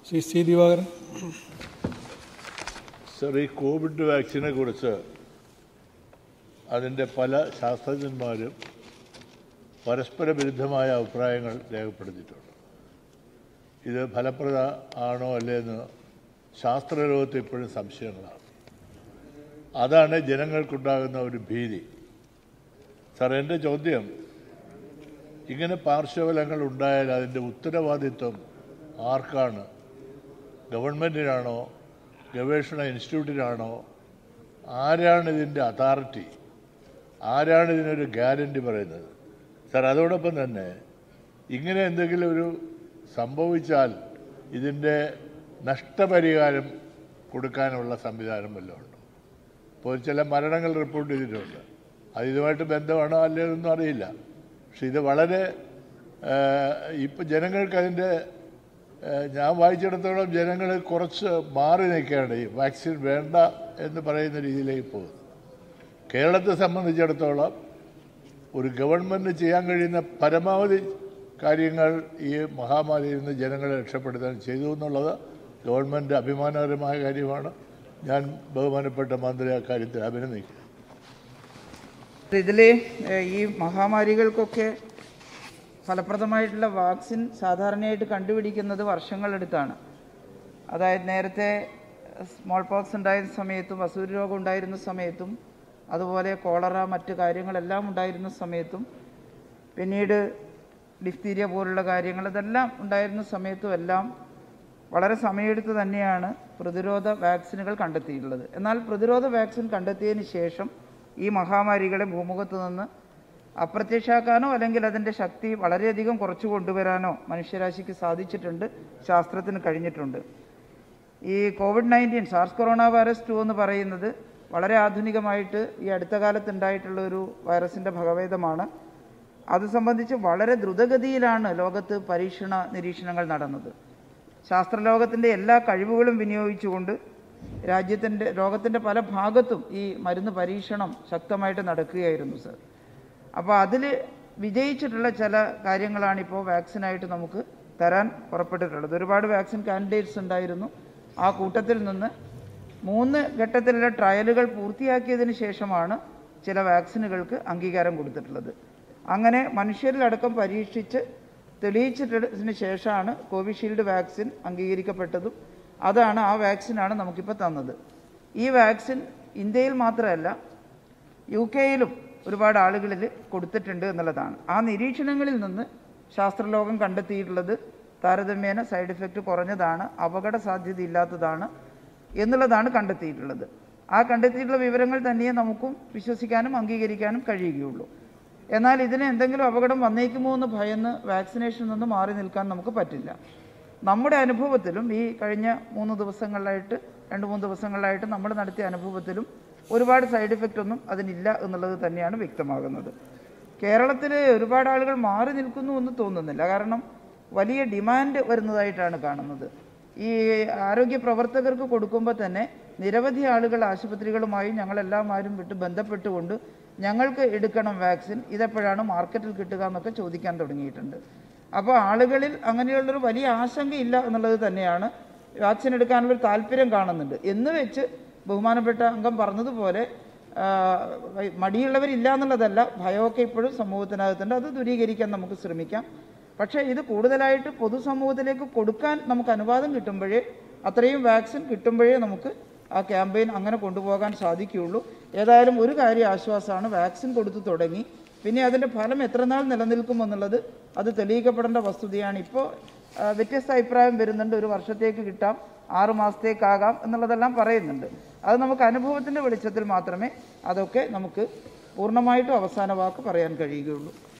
Shri C Divakaran sir ഈ Covid വാക്സിനെ കുറിച്ച് അതിൻ്റെ പല ശാസ്ത്രജ്ഞന്മാരും പരസ്പര വിരുദ്ധമായ അഭിപ്രായങ്ങൾ രേഖപ്പെടുത്തിയിട്ടുണ്ട് ഇത് ഫലപ്രദ ആണോ അല്ലേന്ന് ശാസ്ത്രലോകത്ത് ഇപ്പോഴും സംശയങ്ങളാണ് അതാണ് ജനങ്ങൾക്കുണ്ടാകുന്ന ഒരു ഭീതി സാർ എൻ്റെ ചോദ്യം ഇങ്ങനെ പാർശ്വഫലങ്ങൾ ഉണ്ടായാൽ അതിൻ്റെ ഉത്തരവാദിത്വം ആർക്കാണ് ഗവൺമെൻറ്റിനാണോ ഗവേഷണ ഇൻസ്റ്റിറ്റ്യൂട്ടിനാണോ ആരാണ് ഇതിൻ്റെ അതോറിറ്റി ആരാണ് ഇതിനൊരു ഗ്യാരണ്ടി പറയുന്നത് സാർ അതോടൊപ്പം തന്നെ ഇങ്ങനെ എന്തെങ്കിലും ഒരു സംഭവിച്ചാൽ ഇതിൻ്റെ നഷ്ടപരിഹാരം കൊടുക്കാനുള്ള സംവിധാനം വല്ലതും ഉണ്ടോ ഇപ്പോൾ ചില മരണങ്ങൾ റിപ്പോർട്ട് ചെയ്തിട്ടുണ്ട് അത് ഇതുമായിട്ട് ബന്ധമാണോ അല്ലയോ അറിയില്ല പക്ഷെ ഇത് വളരെ ഇപ്പം ജനങ്ങൾക്ക് അതിൻ്റെ ഏഹ് ഞാൻ വായിച്ചിടത്തോളം ജനങ്ങൾ കുറച്ച് മാറി നിൽക്കുകയാണ് ഈ വാക്സിൻ വേണ്ട എന്ന് പറയുന്ന രീതിയിലേക്ക് പോകുന്നത് കേരളത്തെ സംബന്ധിച്ചിടത്തോളം ഒരു ഗവൺമെൻറ് ചെയ്യാൻ കഴിയുന്ന പരമാവധി കാര്യങ്ങൾ ഈ മഹാമാരിയിൽ നിന്ന് ജനങ്ങളെ രക്ഷപ്പെടുത്താൻ ചെയ്തു എന്നുള്ളത് ഗവൺമെൻറ് അഭിമാനകരമായ കാര്യമാണ് ഞാൻ ബഹുമാനപ്പെട്ട മന്ത്രി അക്കാര്യത്തിൽ അഭിനന്ദിക്കുന്നു ഇതിൽ ഈ മഹാമാരികൾക്കൊക്കെ ഫലപ്രദമായിട്ടുള്ള വാക്സിൻ സാധാരണയായിട്ട് കണ്ടുപിടിക്കുന്നത് വർഷങ്ങളെടുത്താണ് അതായത് നേരത്തെ സ്മോൾ പോക്സ് ഉണ്ടായിരുന്ന സമയത്തും വസൂരി രോഗം ഉണ്ടായിരുന്ന സമയത്തും അതുപോലെ കോളറ മറ്റ് കാര്യങ്ങളെല്ലാം ഉണ്ടായിരുന്ന സമയത്തും പിന്നീട് ഡിഫ്തീരിയ പോലുള്ള കാര്യങ്ങൾ ഇതെല്ലാം ഉണ്ടായിരുന്ന സമയത്തും എല്ലാം വളരെ സമയമെടുത്ത് തന്നെയാണ് പ്രതിരോധ വാക്സിനുകൾ കണ്ടെത്തിയിട്ടുള്ളത് എന്നാൽ പ്രതിരോധ വാക്സിൻ കണ്ടെത്തിയതിന് ശേഷം ഈ മഹാമാരികളെ ഭൂമുഖത്ത് നിന്ന് അപ്രത്യക്ഷമാക്കാനോ അല്ലെങ്കിൽ അതിൻ്റെ ശക്തി വളരെയധികം കുറച്ചു കൊണ്ടുവരാനോ മനുഷ്യരാശിക്ക് സാധിച്ചിട്ടുണ്ട് ശാസ്ത്രത്തിന് കഴിഞ്ഞിട്ടുണ്ട് ഈ Covid nineteen SARS corona virus two എന്ന് പറയുന്നത് വളരെ ആധുനികമായിട്ട് ഈ അടുത്ത കാലത്ത് ഉണ്ടായിട്ടുള്ള ഒരു വൈറസിൻ്റെ ഭഗവേദമാണ് അത് സംബന്ധിച്ച് വളരെ ദ്രുതഗതിയിലാണ് ലോകത്ത് പരീക്ഷണ നിരീക്ഷണങ്ങൾ നടന്നത് ശാസ്ത്രലോകത്തിൻ്റെ എല്ലാ കഴിവുകളും വിനിയോഗിച്ചുകൊണ്ട് രാജ്യത്തിൻ്റെ ലോകത്തിൻ്റെ പല ഭാഗത്തും ഈ മരുന്ന് പരീക്ഷണം ശക്തമായിട്ട് നടക്കുകയായിരുന്നു സർ അപ്പോൾ അതിൽ വിജയിച്ചിട്ടുള്ള ചില കാര്യങ്ങളാണിപ്പോൾ വാക്സിനായിട്ട് നമുക്ക് തരാൻ പുറപ്പെട്ടിട്ടുള്ളത് ഒരുപാട് വാക്സിൻ കാൻഡിഡേറ്റ്സ് ഉണ്ടായിരുന്നു ആ കൂട്ടത്തിൽ നിന്ന് മൂന്ന് ഘട്ടത്തിലുള്ള ട്രയലുകൾ പൂർത്തിയാക്കിയതിന് ശേഷമാണ് ചില വാക്സിനുകൾക്ക് അംഗീകാരം കൊടുത്തിട്ടുള്ളത് അങ്ങനെ മനുഷ്യരിലടക്കം പരീക്ഷിച്ച് തെളിയിച്ചിട്ടതിന് ശേഷമാണ് കോവിഷീൽഡ് വാക്സിൻ അംഗീകരിക്കപ്പെട്ടതും അതാണ് ആ വാക്സിനാണ് നമുക്കിപ്പോൾ തന്നത് ഈ വാക്സിൻ ഇന്ത്യയിൽ മാത്രമല്ല യു കെയിലും ഒരുപാട് ആളുകളിൽ കൊടുത്തിട്ടുണ്ട് എന്നുള്ളതാണ് ആ നിരീക്ഷണങ്ങളിൽ നിന്ന് ശാസ്ത്രലോകം കണ്ടെത്തിയിട്ടുള്ളത് താരതമ്യേന സൈഡ് എഫക്റ്റ് കുറഞ്ഞതാണ് അപകട സാധ്യത ഇല്ലാത്തതാണ് എന്നുള്ളതാണ് കണ്ടെത്തിയിട്ടുള്ളത് ആ കണ്ടെത്തിയിട്ടുള്ള വിവരങ്ങൾ തന്നെയേ നമുക്കും വിശ്വസിക്കാനും അംഗീകരിക്കാനും കഴിയുകയുള്ളൂ എന്നാൽ ഇതിന് എന്തെങ്കിലും അപകടം വന്നേക്കുമോ എന്ന് ഭയന്ന് വാക്സിനേഷനിൽ നിന്ന് മാറി നിൽക്കാൻ നമുക്ക് പറ്റില്ല നമ്മുടെ അനുഭവത്തിലും ഈ കഴിഞ്ഞ മൂന്ന് ദിവസങ്ങളിലായിട്ട് രണ്ട് മൂന്ന് ദിവസങ്ങളിലായിട്ട് നമ്മൾ നടത്തിയ അനുഭവത്തിലും ഒരുപാട് സൈഡ് ഇഫക്റ്റ് ഒന്നും അതിനില്ല എന്നുള്ളത് തന്നെയാണ് വ്യക്തമാകുന്നത് കേരളത്തിൽ ഒരുപാട് ആളുകൾ മാറി നിൽക്കുന്നു എന്ന് തോന്നുന്നില്ല കാരണം വലിയ ഡിമാൻഡ് വരുന്നതായിട്ടാണ് കാണുന്നത് ഈ ആരോഗ്യ പ്രവർത്തകർക്ക് കൊടുക്കുമ്പോൾ തന്നെ നിരവധി ആളുകൾ ആശുപത്രികളുമായി ഞങ്ങളെല്ലാമാരും വിട്ട് ബന്ധപ്പെട്ടുകൊണ്ട് ഞങ്ങൾക്ക് എടുക്കണം വാക്സിൻ ഇതെപ്പോഴാണ് മാർക്കറ്റിൽ കിട്ടുക എന്നൊക്കെ ചോദിക്കാൻ തുടങ്ങിയിട്ടുണ്ട് അപ്പോൾ ആളുകളിൽ അങ്ങനെയുള്ളൊരു വലിയ ആശങ്കയില്ല എന്നുള്ളത് തന്നെയാണ് വാക്സിൻ എടുക്കാനുള്ളൊരു താല്പര്യം കാണുന്നുണ്ട് എന്ന് വെച്ച് ബഹുമാനപ്പെട്ട അംഗം പറഞ്ഞതുപോലെ മടിയുള്ളവരില്ല എന്നുള്ളതല്ല ഭയമൊക്കെ ഇപ്പോഴും സമൂഹത്തിനകത്തുണ്ട് അത് ദൂരീകരിക്കാൻ നമുക്ക് ശ്രമിക്കാം പക്ഷേ ഇത് കൂടുതലായിട്ട് പൊതുസമൂഹത്തിലേക്ക് കൊടുക്കാൻ നമുക്ക് അനുവാദം കിട്ടുമ്പോഴേ അത്രയും വാക്സിൻ കിട്ടുമ്പോഴേ നമുക്ക് ആ ക്യാമ്പയിൻ അങ്ങനെ കൊണ്ടുപോകാൻ സാധിക്കുകയുള്ളൂ ഏതായാലും ഒരു കാര്യം ആശ്വാസമാണ് വാക്സിൻ കൊടുത്തു തുടങ്ങി പിന്നെ അതിൻ്റെ ഫലം എത്ര നാൾ നിലനിൽക്കുമെന്നുള്ളത് അത് തെളിയിക്കപ്പെടേണ്ട വസ്തുതയാണ് ഇപ്പോൾ വ്യത്യസ്ത അഭിപ്രായം വരുന്നുണ്ട് ഒരു വർഷത്തേക്ക് കിട്ടാം ആറു മാസത്തേക്കാകാം എന്നുള്ളതെല്ലാം പറയുന്നുണ്ട് അത് നമുക്ക് അനുഭവത്തിൻ്റെ വെളിച്ചത്തിൽ മാത്രമേ അതൊക്കെ നമുക്ക് പൂർണ്ണമായിട്ടും അവസാന വാക്ക് പറയാൻ കഴിയുകയുള്ളൂ